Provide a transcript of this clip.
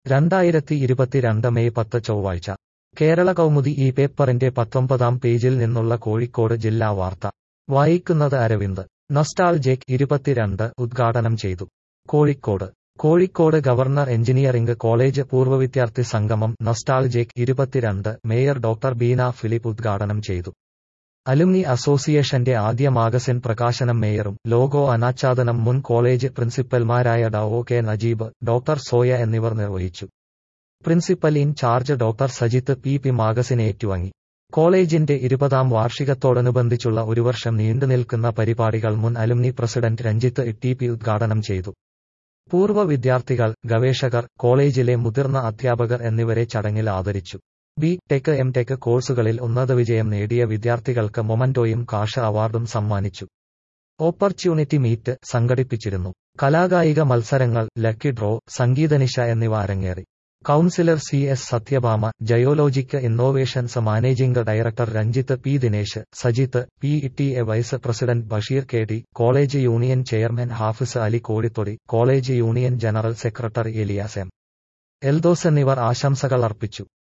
രണ്ടായിരത്തി ഇരുപത്തിരണ്ട് മെയ് പത്ത് ചൊവ്വാഴ്ച കേരള കൗമുദി ഈ പേപ്പറിന്റെ പത്തൊമ്പതാം പേജിൽ നിന്നുള്ള കോഴിക്കോട് ജില്ലാ വാർത്ത വായിക്കുന്നത് അരവിന്ദ് നൊസ്റ്റാൾജെക് ഇരുപത്തിരണ്ട് ഉദ്ഘാടനം ചെയ്തു Kozhikode Kozhikode government engineering college പൂർവ്വ വിദ്യാർത്ഥി സംഗമം നൊസ്റ്റാൾജെക് ഇരുപത്തിരണ്ട് മേയർ ഡോക്ടർ ബീന ഫിലിപ്പ് ഉദ്ഘാടനം ചെയ്തു അലുമിനി അസോസിയേഷന്റെ ആദ്യ മാഗസിൻ പ്രകാശനം മേയറും ലോഗോ അനാച്ഛാദനം മുൻ കോളേജ് പ്രിൻസിപ്പൽമാരായ ഡോ കെ നജീബ് ഡോക്ടർ സോയ എന്നിവർ നിർവഹിച്ചു principal in charge doctor Sajith P P magazine ഏറ്റുവാങ്ങി കോളേജിന്റെ ഇരുപതാം വാർഷികത്തോടനുബന്ധിച്ചുള്ള ഒരു വർഷം നീണ്ടുനിൽക്കുന്ന പരിപാടികൾ മുൻ alumni president Ranjith T P ഉദ്ഘാടനം ചെയ്തു പൂർവ്വ വിദ്യാർത്ഥികൾ ഗവേഷകർ കോളേജിലെ മുതിർന്ന അധ്യാപകർ എന്നിവരെ ചടങ്ങിൽ ആദരിച്ചു ബി ടെക് എം ടെക് കോഴ്സുകളിൽ ഉന്നത വിജയം നേടിയ വിദ്യാർത്ഥികൾക്ക് മൊമന്റോയും കാഷ് അവാർഡും സമ്മാനിച്ചു ഓപ്പർച്യൂണിറ്റി മീറ്റ് സംഘടിപ്പിച്ചിരുന്നു കലാകായിക മത്സരങ്ങൾ ലക്കി ഡ്രോ സംഗീതനിശ എന്നിവ അരങ്ങേറി councillor C S Sathyabhama geologic innovations managing director Ranjith P Dinesh Sajith P T A vice president Basheer K T college union chairman Hafis Ali Kozhithodi college union general secretary Elias M Eldhose എന്നിവർ ആശംസകൾ അർപ്പിച്ചു